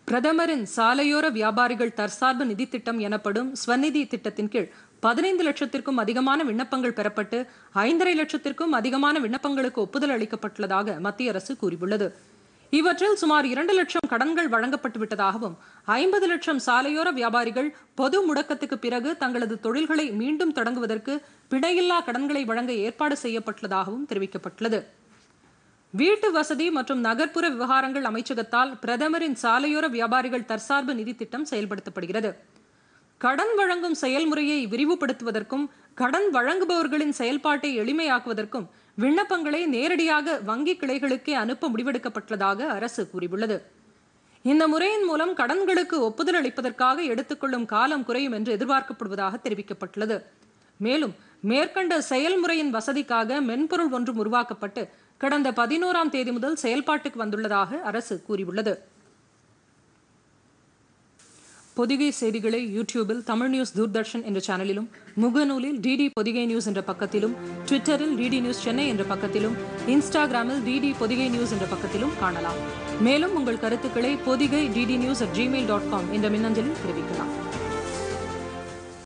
பிரதமரின் சாலையோர வியாபாரிகள் தற்சார்பு நிதி திட்டம் எனப்படும் ஸ்வநிதி திட்டத்தின் கீழ் பதினைந்து லட்சத்திற்கும் அதிகமான விண்ணப்பங்கள் பெறப்பட்டு ஐந்தரை லட்சத்திற்கும் அதிகமான விண்ணப்பங்களுக்கு ஒப்புதல் அளிக்கப்பட்டுள்ளதாக மத்திய அரசு கூறியுள்ளது இவற்றில் சுமார் இரண்டு லட்சம் கடன்கள் வழங்கப்பட்டு விட்டதாகவும் ஐம்பது லட்சம் சாலையோர வியாபாரிகள் பொது முடக்கத்துக்கு பிறகு தங்களது தொழில்களை மீண்டும் தொடங்குவதற்கு பிணையில்லா கடன்களை வழங்க ஏற்பாடு செய்யப்பட்டுள்ளதாகவும் தெரிவிக்கப்பட்டுள்ளது வீட்டு வசதி மற்றும் நகர்ப்புற விவகாரங்கள் அமைச்சகத்தால் பிரதமரின் சாலையோர வியாபாரிகள் தற்சார்பு நிதி திட்டம் செயல்படுத்தப்படுகிறது கடன் வழங்கும் செயல்முறையை விரிவுபடுத்துவதற்கும் கடன் வழங்குபவர்களின் செயல்பாட்டை எளிமையாக்குவதற்கும் விண்ணப்பங்களை நேரடியாக வங்கி கிளைகளுக்கே அனுப்ப முடிவெடுக்கப்பட்டுள்ளதாக அரசு கூறியுள்ளது இந்த முறையின் மூலம் கடன்களுக்கு ஒப்புதல் அளிப்பதற்காக எடுத்துக்கொள்ளும் காலம் குறையும் என்று எதிர்பார்க்கப்படுவதாக தெரிவிக்கப்பட்டுள்ளது மேலும் மேற்கண்ட செயல்முறையின் வசதிக்காக மென்பொருள் ஒன்றும் உருவாக்கப்பட்டு கடந்த பதினோராம் தேதி முதல் செயல்பாட்டுக்கு வந்துள்ளதாக அரசு கூறியுள்ளது பொதிகை செய்திகளை யூடியூபில் தமிழ் நியூஸ் தூர்தர்ஷன் என்ற சேனலிலும் முகநூலில் டிடி பொதிகை நியூஸ் என்ற பக்கத்திலும் ட்விட்டரில் டிடி நியூஸ் சென்னை என்ற பக்கத்திலும் இன்ஸ்டாகிராமில் டிடி பொதிகை நியூஸ் என்ற பக்கத்திலும் காணலாம் மேலும் உங்கள் கருத்துக்களை Pothigai DD news at Gmail dot com என்ற மின்னஞ்சலில் தெரிவிக்கலாம்